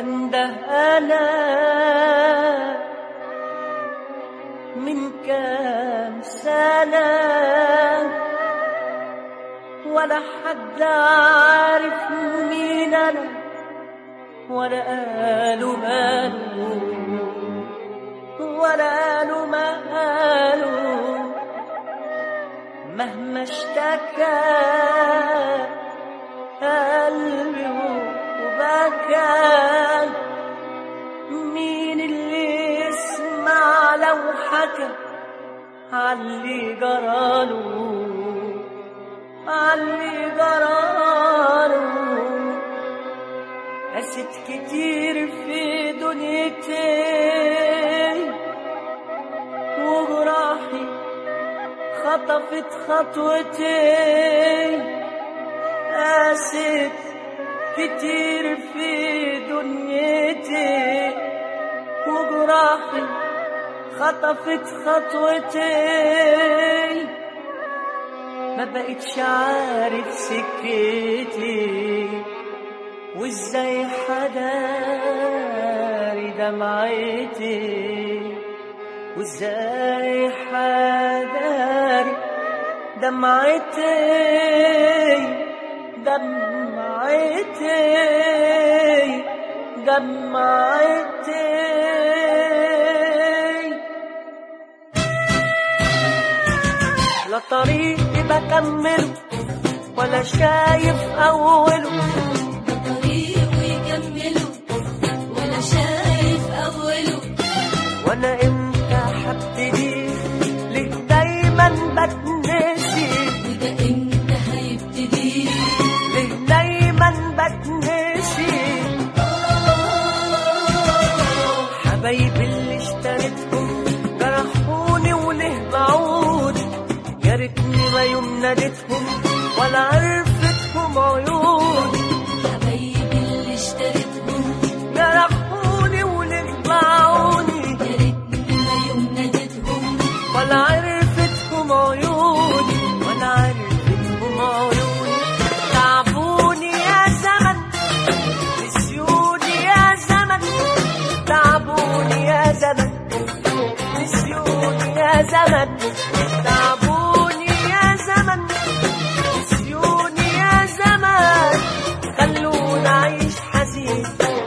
بنده أنا من كام سنة ولا حد عارف مين أنا ولا قالوا ماله ولا قالوا ماله مهما اشتكى قلبي وبكى مين اللي يسمع لو حكى عاللي جراله عاللي جراله قست كتير في دنيتي وجراحي خطفت خطوتي قاست كتير في دنيتي وجراحي خطفت خطوتي ما بقتش عارف سكتي وازاي حداري دمعتي وازاي حداري دمعتي دمعتي دمعتي لا طريقي بكمله ولا شايف أوله طريقه يكمله ولا شايف أوله وانا امتى هبتدي ليه دايما بتنسي وده امتى هيبتدي ليه دايما بتنسي حبايبي اللي اشتريتهم جرحوني وليه بعود يا ريتني ما يوم ناديتهم ولا عرفتهم عيوني حبايبي اللي اشتريتهم جرحوني وليه باعوني يا ريتني ما يوم ناديتهم ولا عرفتهم عيوني ولا عرفتهم عيوني تعبوني يا زمن نسيوني يا زمن تعبوني يا زمن نسيوني يا زمن تعبوني يا زمن نسيوني يا زمن خلوني اعيش حزين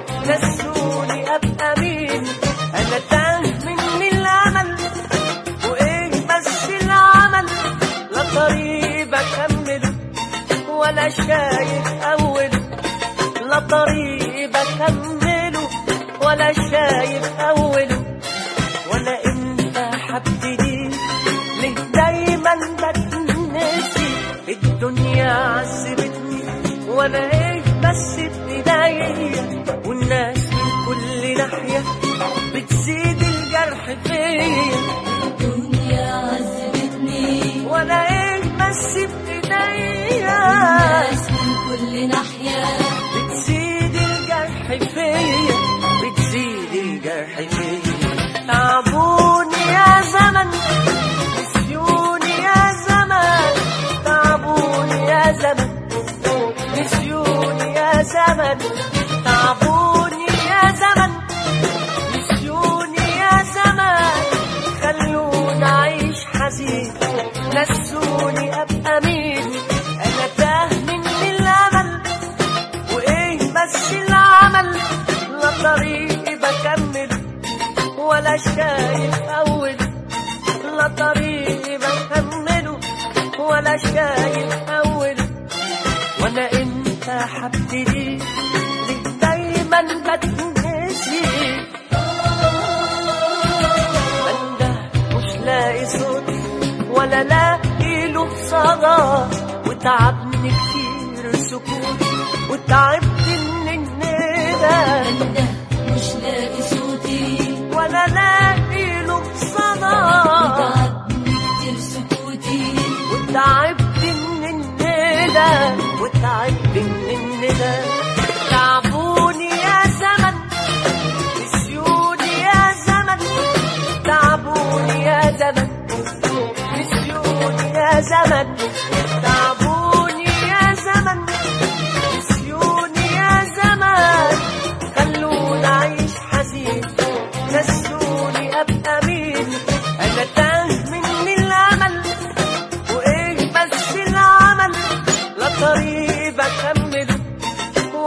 نسوني ابقى مين انا تاه مني الامل وايه بس العمل لا طريق بكمله ولا شايف اوله لا طريق بكمله ولا شايف اوله ولا امتى هبتدي ليه دايما بتنسي الدنيا عذبتني وانا ايه بس بايديا والناس من كل ناحيه بتزيد الجرح فيا الدنيا عذبتني وانا ايه بس بايديا ناس من كل ناحية بتزيد الجرح فيا بتزيد الجرح فيا تعبوني يا زمن نسيوني يا زمن تعبوني يا زمن نسيوني يا زمن تعبوني يا زمن نسيوني يا زمن خلوني اعيش حزين نسوني ابقى مين انا تاه مني الامل وايه بس العمل لا طريقي بكمل ولا شايف اول لا طريقي بكمله ولا شايف اول وانا امتى هبتدي ليه دايما بتنسي بنده مش لاقي صوت ولا لاقي له صدى وتعبني كتير سكوت وتعبت من الندى بنده مش لاقي صوتي ولا لاقي له صدى تعبني كتير سكوتي وتعبت من الندى وتعبت من الندى تعبوني يا زمن نسيوني يا زمن تعبوني يا زمن نسيوني يا زمن تعبوني يا زمن نسيوني يا زمن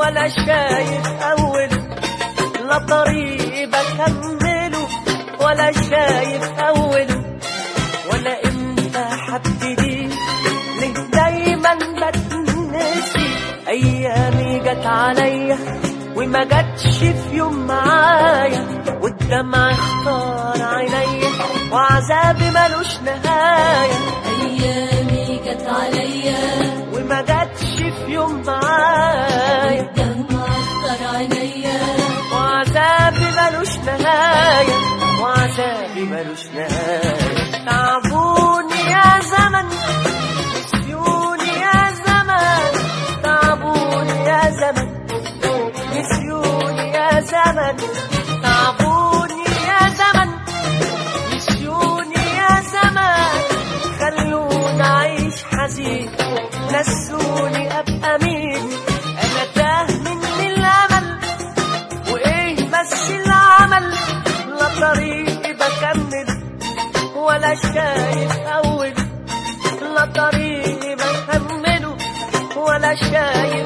ولا شايف أوله لا طريق بكمله ولا شايف أوله ولا امتى حبتدي ليه دايما بتنسي ايامي جت عليا وما جاتش في يوم معايا والدمع اختار عينيا وعذابي ملوش نهايه أيامي جت عليا وما جاتش في يوم معايا دمع اختار عينيا وعذابي ملوش نهاية وعذابي ملوش نهاية تعبوني يا زمن نسيوني يا زمن تعبوني يا زمن نسيوني يا زمن تعبوني يا زمن نسيوني يا زمن خلوني أعيش حزين نسوني أبقى مين أنا تاه مني الأمل وايه بس العمل لا طريقي بكمل ولا شايف اول لا طريقي بكمله ولا شايف